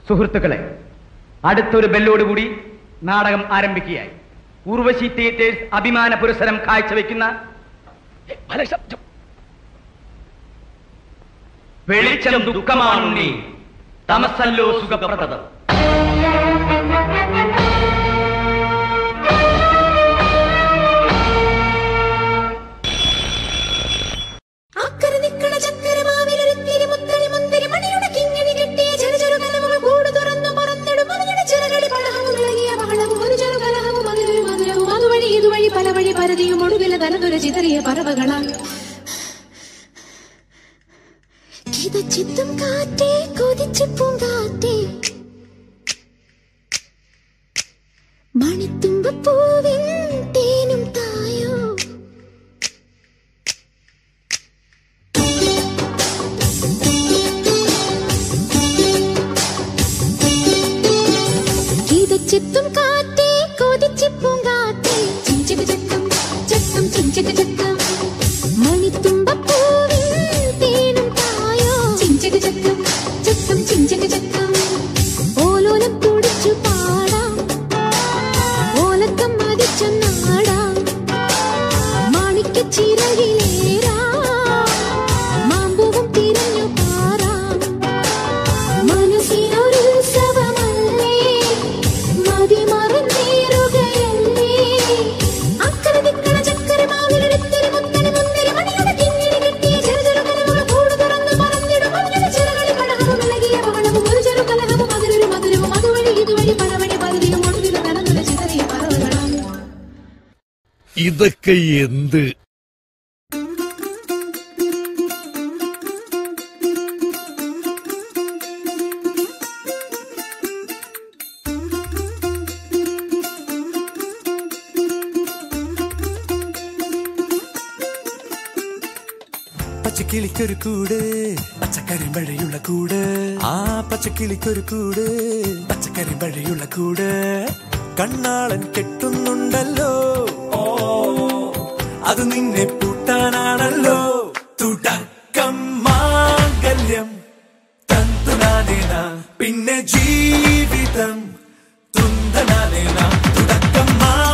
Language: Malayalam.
സുഹൃത്തുക്കളെ അടുത്തൊരു ബെല്ലോടുകൂടി നാടകം ആരംഭിക്കുകയായി ഉർവശി തിയേറ്റേഴ്സ് അഭിമാന പുരസ്സരം കാഴ്ചവെക്കുന്ന വെളിച്ചം ദുഃഖമാണുണ്ണി തമസല്ലോ സുഖപ്രദം അക്കരെ നിക്കണ ചക്കരമാവിലൊരിത്തിരി മുത്തരി മുന്തിരി മണിയുടെ കിങ്ങിണി കെട്ടിയ ചെറു ചെറു കലമുകൾ കൂട് തുറന്നു പറന്നിടും മണിയുടെ ചിറകളി പളഹവും ഇളകിയ ബഹളവും ഒരു ചെറു കലഹവും അതിലൊരു മധുരവും അതുവഴി ഇതുവഴി പല വഴി പരതിയും ഒടുവിലെ തലതുര ചിതറിയ പറവകളാൽ കിതച്ചിത്തും കാറ്റേ കൊതിച്ചു പൂങ്കാറ്റേ മണിത്തുമ്പൂവിൻ തേനും തായോ കിതച്ചെത്തും കാറ്റേ കൊതിച്ചു പൂങ്കാറ്റേ ചിഞ്ചക ചക്കം ചക്കം ചിഞ്ചക ചക്കം മണിത്തുമ്പൂവിൻ തേനും തായോ ചിഞ്ചക ചക്കം ചക്കം ചിഞ്ചക ചക്കം ഓലോലം തുടിച്ചു പാടാം ഓലക്കം മതിച്ച നാടാം മാണിക്ക ചിറകിലേറാം മാമ്പൂവും തിരഞ്ഞു പാറാം മനസ്സിനൊരുത്സവമല്ലേ മതിമറന്നേറുകയല്ലേ അക്കരെ ദിക്കണ ചക്കരമാവിലൊരിത്തിരി മുത്തരി മുന്തിരി മണിയുടെ കിങ്ങിണി കെട്ടിയ ചെറു ചെറു കലമുകൾ കൂട് തുറന്ന് പറന്നിടും മഞ്ഞിന്റെ ചിറകളിൽ കടഹവും ഇളകിയ ബഹളവും ഒരു ചെറു കലഹവും അതിലൊരു മധുരവും അതുവഴി ഇതുവഴി പലവഴി പകുതിയും ഒടുവിൽ നടന്നുള്ള ചിതറിയ പറവുകളാണ് ഇതൊക്കെ എന്ത് പച്ചക്കിളിക്കൊരു കൂട് പച്ചക്കറി മഴയുള്ള കൂട് ആ പച്ചക്കിളിക്കൊരു കൂട് പച്ചക്കറി മഴയുള്ള കൂട് കണ്ണാളൻ കെട്ടുന്നുണ്ടല്ലോ ഓ അത് നിന്നെ പൂട്ടാനാണല്ലോ തുടക്കം മാംഗല്യം തന്തുനാനേന പിന്നെ ജീവിതം തുന്തനാനേന തുടക്കം മാ